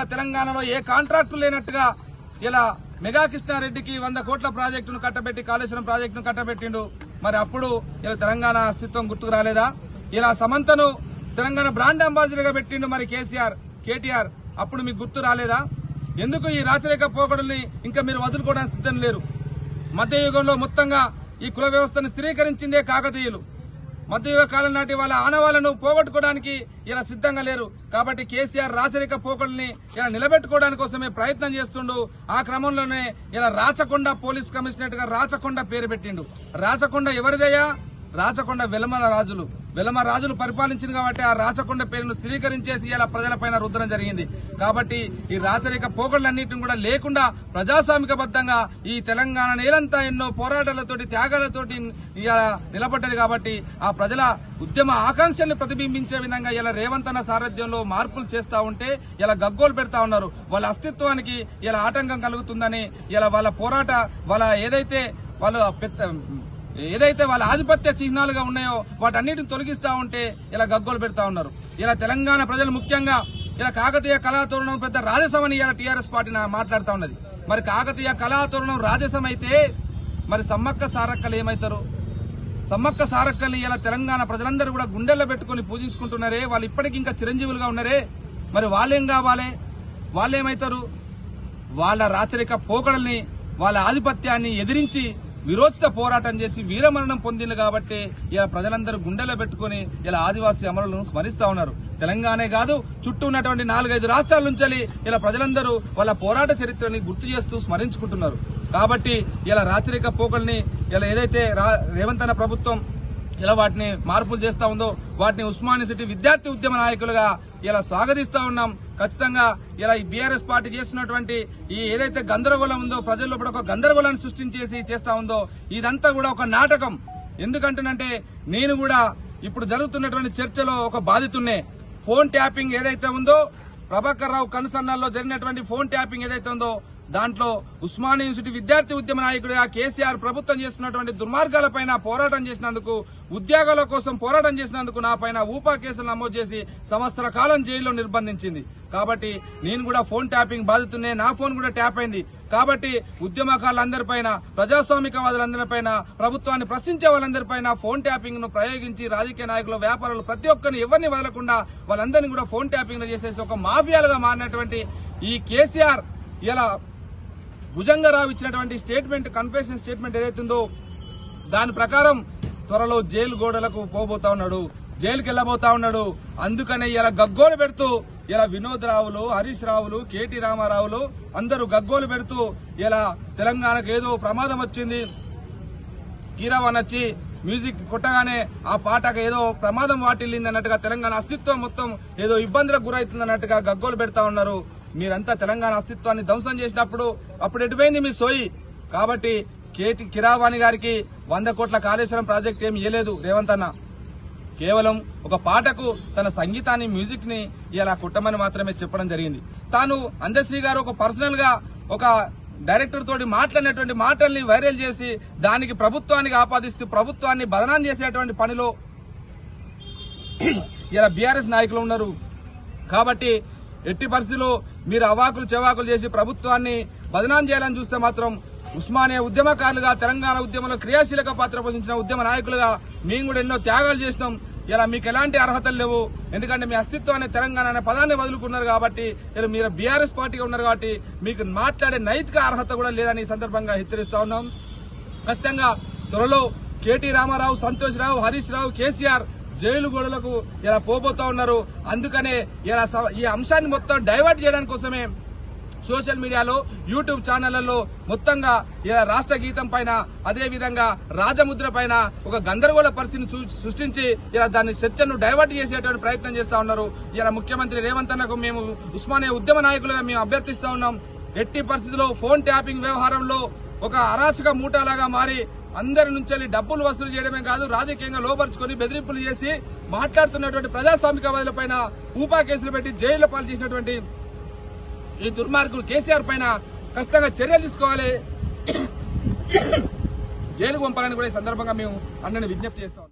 తెలంగాణలో ఏ కాంట్రాక్టు లేనట్టుగా ఇలా మెగా కృష్ణారెడ్డికి వంద కోట్ల ప్రాజెక్టును కట్టబెట్టి కాళేశ్వరం ప్రాజెక్టును కట్టబెట్టిండు మరి అప్పుడు ఇలా తెలంగాణ అస్తిత్వం గుర్తుకు రాలేదా ఇలా సమంతను తెలంగాణ బ్రాండ్ అంబాసిడర్ గా పెట్టిండు మరి కేసీఆర్ కేటీఆర్ అప్పుడు మీకు గుర్తు రాలేదా ఎందుకు ఈ రాచరిక పోకడుల్ని ఇంకా మీరు వదులుకోవడానికి సిద్ధం లేరు మధ్యయుగంలో మొత్తంగా ఈ కుల వ్యవస్థను స్థిరీకరించిందే కాకతీయులు మధ్యయుగ కాలం నాటి వాళ్ళ ఆనవాళ్లను పోగొట్టుకోవడానికి ఇలా సిద్ధంగా లేరు కాబట్టి కేసీఆర్ రాచరిక పోకల్ని ఇలా నిలబెట్టుకోవడానికి కోసమే ప్రయత్నం చేస్తుండు ఆ క్రమంలోనే ఇలా రాచకొండ పోలీస్ కమిషనరేట్ గా రాచకొండ పేరు పెట్టిండు రాచకొండ ఎవరిదయ్యా రాచకొండ వెలమల రాజులు వెలమ రాజులు పరిపాలించింది కాబట్టి ఆ రాచకొండ పేరును స్థిరీకరించేసి ఇలా ప్రజలపైన రుద్దడం జరిగింది కాబట్టి ఈ రాచరిక పోకళ్ళన్నింటిని కూడా లేకుండా ప్రజాస్వామికబద్ధంగా ఈ తెలంగాణ నేలంతా ఎన్నో పోరాటాలతోటి త్యాగాలతోటి ఇలా నిలబడ్డది కాబట్టి ఆ ప్రజల ఉద్యమ ఆకాంక్షల్ని ప్రతిబింబించే విధంగా ఇలా రేవంత్ అన్న సారథ్యంలో మార్పులు చేస్తా ఉంటే ఇలా గగ్గోలు పెడతా ఉన్నారు వాళ్ళ అస్తిత్వానికి ఇలా ఆటంకం కలుగుతుందని ఇలా వాళ్ళ పోరాట వాళ్ళ ఏదైతే వాళ్ళు పెద్ద ఏదైతే వాళ్ళ ఆధిపత్య చిహ్నాలుగా ఉన్నాయో వాటన్నిటిని తొలగిస్తా ఉంటే ఇలా గగ్గోలు పెడతా ఉన్నారు ఇలా తెలంగాణ ప్రజలు ముఖ్యంగా ఇలా కాకతీయ కళాతోరణం పెద్ద రాజసమని ఇలా టీఆర్ఎస్ పార్టీ నా- మాట్లాడుతా ఉన్నది మరి కాకతీయ కళాతోరణం రాజసం అయితే మరి సమ్మక్క సారక్కలు ఏమవుతారు సమ్మక్క సారక్కల్ని ఇలా తెలంగాణ ప్రజలందరూ కూడా గుండెల్లో పెట్టుకుని పూజించుకుంటున్నారే వాళ్ళు ఇప్పటికీ ఇంకా చిరంజీవులుగా ఉన్నారే మరి వాళ్ళేం కావాలి వాళ్ళేమవుతారు వాళ్ళ రాచరిక పోకడల్ని వాళ్ళ ఆధిపత్యాన్ని ఎదిరించి విరోచిత పోరాటం చేసి వీరమరణం పొందింది కాబట్టి ఇలా ప్రజలందరూ గుండెలో పెట్టుకుని ఇలా ఆదివాసీ అమరులను స్మరిస్తా ఉన్నారు తెలంగాణే కాదు చుట్టూ ఉన్నటువంటి నాలుగైదు రాష్ట్రాల నుంచి ఇలా ప్రజలందరూ వాళ్ళ పోరాట చరిత్రని గుర్తు చేస్తూ స్మరించుకుంటున్నారు కాబట్టి ఇలా రాచరిక పోకల్ని ఇలా ఏదైతే రా- రేవంత్ అన్న ప్రభుత్వం ఇలా వాటిని మార్పులు చేస్తా ఉందో వాటిని ఉస్మానియా సిటీ విద్యార్థి ఉద్యమ నాయకులుగా ఇలా స్వాగతిస్తా ఉన్నాం ఖచ్చితంగా ఇలా ఈ బీఆర్ఎస్ పార్టీ చేస్తున్నటువంటి ఈ ఏదైతే గందరగోళం ఉందో ప్రజల్లో ఇప్పుడు ఒక గందరగోళాన్ని సృష్టించేసి చేస్తా ఉందో ఇదంతా కూడా ఒక నాటకం ఎందుకంటున్నంటే నేను కూడా ఇప్పుడు జరుగుతున్నటువంటి చర్చలో ఒక బాధితున్నే ఫోన్ ట్యాపింగ్ ఏదైతే ఉందో ప్రభాకర్ రావు కనుసన్నాల్లో జరిగినటువంటి ఫోన్ ట్యాపింగ్ ఏదైతే ఉందో దాంట్లో ఉస్మానియా యూనివర్సిటీ విద్యార్థి ఉద్యమ నాయకుడిగా కేసీఆర్ ప్రభుత్వం చేస్తున్నటువంటి దుర్మార్గాలపైన పోరాటం చేసినందుకు ఉద్యోగాల కోసం పోరాటం చేసినందుకు నా పైన ఊపా కేసులు నమోదు చేసి సంవత్సర కాలం జైల్లో నిర్బంధించింది కాబట్టి నేను కూడా ఫోన్ ట్యాపింగ్ బాధితున్నే నా ఫోన్ కూడా ట్యాప్ అయింది కాబట్టి ఉద్యమకారులందరిపైన ప్రజాస్వామికవాదులందరిపైన ప్రభుత్వాన్ని ప్రశ్నించే వాళ్ళందరిపైన ఫోన్ ట్యాపింగ్ ను ప్రయోగించి రాజకీయ నాయకులు వ్యాపారులు ప్రతి ఒక్కరిని ఎవరిని వదలకుండా వాళ్ళందరినీ కూడా ఫోన్ ట్యాపింగ్ చేసేసి ఒక మాఫియాలుగా మారినటువంటి ఈ కేసీఆర్ ఇలా భుజంగరావు ఇచ్చినటువంటి స్టేట్మెంట్ కన్ఫెషన్ స్టేట్మెంట్ ఏదైతుందో దాని ప్రకారం త్వరలో జైలు గోడలకు పోబోతా ఉన్నాడు జైలుకి వెళ్ళబోతా ఉన్నాడు అందుకనే ఇలా గగ్గోలు పెడుతూ ఇలా వినోద్ రావులు హరీష్ రావులు కేటీ రామారావులు అందరూ గగ్గోలు పెడుతూ ఇలా తెలంగాణకు ఏదో ప్రమాదం వచ్చింది కీరవాన్ వచ్చి మ్యూజిక్ కొట్టగానే ఆ పాటకు ఏదో ప్రమాదం వాటిల్లింది అన్నట్టుగా తెలంగాణ అస్తిత్వం మొత్తం ఏదో ఇబ్బందులకు గురవుతుంది అన్నట్టుగా గగ్గోలు పెడతా ఉన్నారు మీరంతా తెలంగాణ అస్తిత్వాన్ని ధ్వంసం చేసినప్పుడు అప్పుడు ఎటుపోయింది మీ సోయి కాబట్టి కేటి కిరావాణి గారికి వంద కోట్ల కాళేశ్వరం ప్రాజెక్ట్ ఏమి ఇయ్యలేదు రేవంత్ అన్న కేవలం ఒక పాటకు తన సంగీతాన్ని మ్యూజిక్ ని ఇలా కుట్టమని మాత్రమే చెప్పడం జరిగింది తాను అందశ్రీ గారు ఒక పర్సనల్ గా ఒక డైరెక్టర్ తోటి మాట్లాడినటువంటి మాటల్ని వైరల్ చేసి దానికి ప్రభుత్వానికి ఆపాదిస్తూ ప్రభుత్వాన్ని బదనాం చేసేటువంటి పనిలో ఇలా బీఆర్ఎస్ నాయకులు ఉన్నారు కాబట్టి ఎట్టి పరిస్థితుల్లో మీరు అవాకులు చెవాకులు చేసి ప్రభుత్వాన్ని బదనాం చేయాలని చూస్తే మాత్రం ఉస్మానియా ఉద్యమకారులుగా తెలంగాణ ఉద్యమంలో క్రియాశీలక పాత్ర పోషించిన ఉద్యమ నాయకులుగా మేము కూడా ఎన్నో త్యాగాలు చేసినాం ఇలా మీకు ఎలాంటి అర్హతలు లేవు ఎందుకంటే మీ అస్తిత్వాన్ని తెలంగాణ అనే పదాన్ని వదులుకున్నారు కాబట్టి ఇలా మీరు బీఆర్ఎస్ పార్టీగా ఉన్నారు కాబట్టి మీకు మాట్లాడే నైతిక అర్హత కూడా లేదని ఈ సందర్భంగా హెచ్చరిస్తా ఉన్నాం ఖచ్చితంగా త్వరలో KT Ramarao Santosh Rao Harish Rao KCR jail గోడలకు ఇలా పోబోతా ఉన్నారు అందుకనే ఇలా స- ఈ అంశాన్ని మొత్తం డైవర్ట్ చేయడానికి కోసమే సోషల్ మీడియాలో యూట్యూబ్ ఛానళ్లలో మొత్తంగా ఇలా రాష్ట్ర గీతం పైన అదే విధంగా రాజముద్ర పైన ఒక గందరగోళ పరిస్థితిని సృ- సృష్టించి ఇలా దాని చర్చను డైవర్ట్ చేసేటువంటి ప్రయత్నం చేస్తా ఉన్నారు ఇలా ముఖ్యమంత్రి రేవంత్ అన్నకు మేము ఉస్మానియా ఉద్యమ నాయకులుగా మేము అభ్యర్థిస్తా ఉన్నాం ఎట్టి పరిస్థితుల్లో ఫోన్ ట్యాపింగ్ వ్యవహారంలో ఒక అరాచక మూటలాగా మారి అందరి నుంచి డబ్బులు వసూలు చేయడమే కాదు రాజకీయంగా లోపరుచుకొని బెదిరింపులు చేసి మాట్లాడుతున్నటువంటి ప్రజాస్వామికవాదుల పైన ఊపా కేసులు పెట్టి జైల్లో పాలు చేసినటువంటి ఈ దుర్మార్గులు కేసీఆర్ పైన ఖచ్చితంగా చర్యలు తీసుకోవాలి జైలుకు పంపాలని కూడా ఈ సందర్భంగా మేము అన్నని విజ్ఞప్తి చేస్తాం